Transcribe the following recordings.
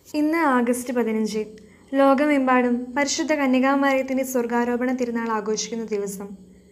ഇന്ന് ആഗസ്റ്റ് പതിനഞ്ച് ലോകമെമ്പാടും പരിശുദ്ധ കന്യകാമറിയത്തിൻ്റെ സ്വർഗാരോപണ തിരുനാൾ ആഘോഷിക്കുന്ന ദിവസം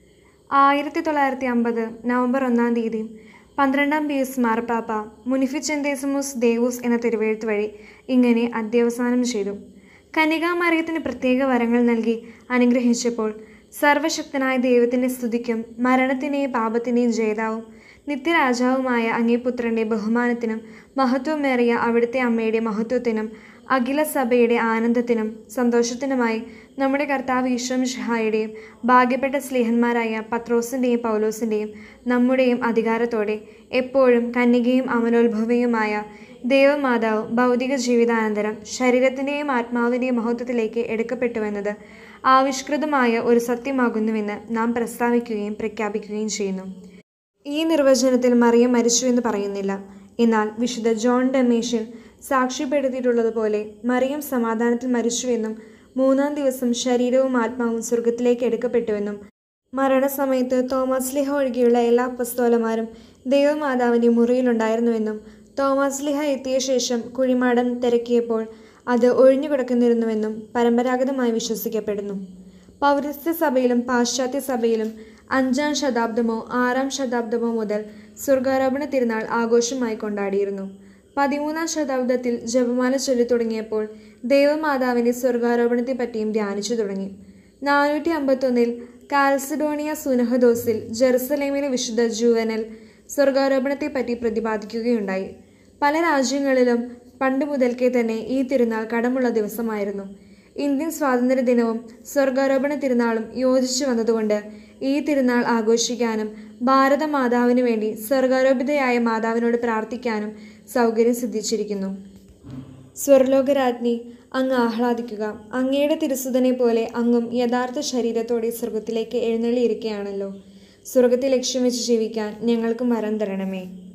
ആയിരത്തി തൊള്ളായിരത്തി അമ്പത് നവംബർ ഒന്നാം തീയതി പന്ത്രണ്ടാം പിയൂസ് മാർപ്പാപ്പ മുനിഫിച്ചെന്തേസമൂസ് ദേവൂസ് എന്ന തിരുവെഴുത്ത് വഴി ഇങ്ങനെ അധ്യവസാനം ചെയ്തു കന്യകാമറിയത്തിന് പ്രത്യേക വരങ്ങൾ നൽകി അനുഗ്രഹിച്ചപ്പോൾ സർവശക്തനായ ദൈവത്തിൻ്റെ സ്തുതിക്കും മരണത്തിൻ്റെയും പാപത്തിൻ്റെയും ജേതാവും നിത്യരാജാവുമായ അങ്ങേ പുത്രൻ്റെ ബഹുമാനത്തിനും മഹത്വമേറിയ അവിടുത്തെ അമ്മയുടെ മഹത്വത്തിനും അഖില സഭയുടെ ആനന്ദത്തിനും സന്തോഷത്തിനുമായി നമ്മുടെ കർത്താവ് ഈശ്വം ഷഹായുടെയും ഭാഗ്യപ്പെട്ട സ്നേഹന്മാരായ പത്രോസിൻ്റെയും പൗലോസിൻ്റെയും നമ്മുടെയും അധികാരത്തോടെ എപ്പോഴും കന്യകയും അമലോത്ഭവയുമായ ദേവമാതാവ് ഭൗതിക ജീവിതാനന്തരം ശരീരത്തിൻ്റെയും ആത്മാവിൻ്റെയും മഹത്വത്തിലേക്ക് എടുക്കപ്പെട്ടുവെന്നത് ആവിഷ്കൃതമായ ഒരു സത്യമാകുന്നുവെന്ന് നാം പ്രസ്താവിക്കുകയും പ്രഖ്യാപിക്കുകയും ചെയ്യുന്നു ഈ നിർവചനത്തിൽ മറിയം മരിച്ചു എന്ന് പറയുന്നില്ല എന്നാൽ വിശുദ്ധ ജോൺ ഡെമേഷ്യൻ സാക്ഷ്യപ്പെടുത്തിയിട്ടുള്ളതുപോലെ മറിയം സമാധാനത്തിൽ മരിച്ചുവെന്നും മൂന്നാം ദിവസം ശരീരവും ആത്മാവും സ്വർഗത്തിലേക്ക് എടുക്കപ്പെട്ടുവെന്നും മരണസമയത്ത് തോമസ് ലിഹ ഒഴികെയുള്ള എല്ലാ അപ്പസ്തോലന്മാരും ദൈവമാതാവിൻ്റെ മുറിയിലുണ്ടായിരുന്നുവെന്നും തോമസ് ലിഹ എത്തിയ ശേഷം കുഴിമാടം തിരക്കിയപ്പോൾ അത് ഒഴിഞ്ഞു കിടക്കുന്നിരുന്നുവെന്നും പരമ്പരാഗതമായി വിശ്വസിക്കപ്പെടുന്നു പൗരസ്ത്യ സഭയിലും പാശ്ചാത്യ സഭയിലും അഞ്ചാം ശതാബ്ദമോ ആറാം ശതാബ്ദമോ മുതൽ സ്വർഗാരോപണ തിരുനാൾ ആഘോഷമായി കൊണ്ടാടിയിരുന്നു പതിമൂന്നാം ശതാബ്ദത്തിൽ ജപമാല ചൊല്ലി തുടങ്ങിയപ്പോൾ ദേവമാതാവിൻ്റെ സ്വർഗാരോപണത്തെപ്പറ്റിയും ധ്യാനിച്ചു തുടങ്ങി നാനൂറ്റി അമ്പത്തൊന്നിൽ കാൽസഡോണിയ സുനഹദോസിൽ ജെറുസലേമിലെ വിശുദ്ധ ജുവനൽ സ്വർഗാരോപണത്തെപ്പറ്റി പ്രതിപാദിക്കുകയുണ്ടായി പല രാജ്യങ്ങളിലും പണ്ട് മുതൽക്കേ തന്നെ ഈ തിരുനാൾ കടമുള്ള ദിവസമായിരുന്നു ഇന്ത്യൻ സ്വാതന്ത്ര്യ ദിനവും സ്വർഗാരോപണ തിരുനാളും യോജിച്ചു വന്നതുകൊണ്ട് ഈ തിരുനാൾ ആഘോഷിക്കാനും ഭാരത മാതാവിനു വേണ്ടി സ്വർഗാരോപിതയായ മാതാവിനോട് പ്രാർത്ഥിക്കാനും സൗകര്യം സിദ്ധിച്ചിരിക്കുന്നു സ്വർലോകരാജ്ഞി അങ്ങ് ആഹ്ലാദിക്കുക അങ്ങയുടെ തിരുസുതനെ പോലെ അങ്ങും യഥാർത്ഥ ശരീരത്തോടെ സ്വർഗത്തിലേക്ക് എഴുന്നള്ളിയിരിക്കുകയാണല്ലോ സ്വർഗത്തെ ലക്ഷ്യം വെച്ച് ജീവിക്കാൻ ഞങ്ങൾക്കും വരം തരണമേ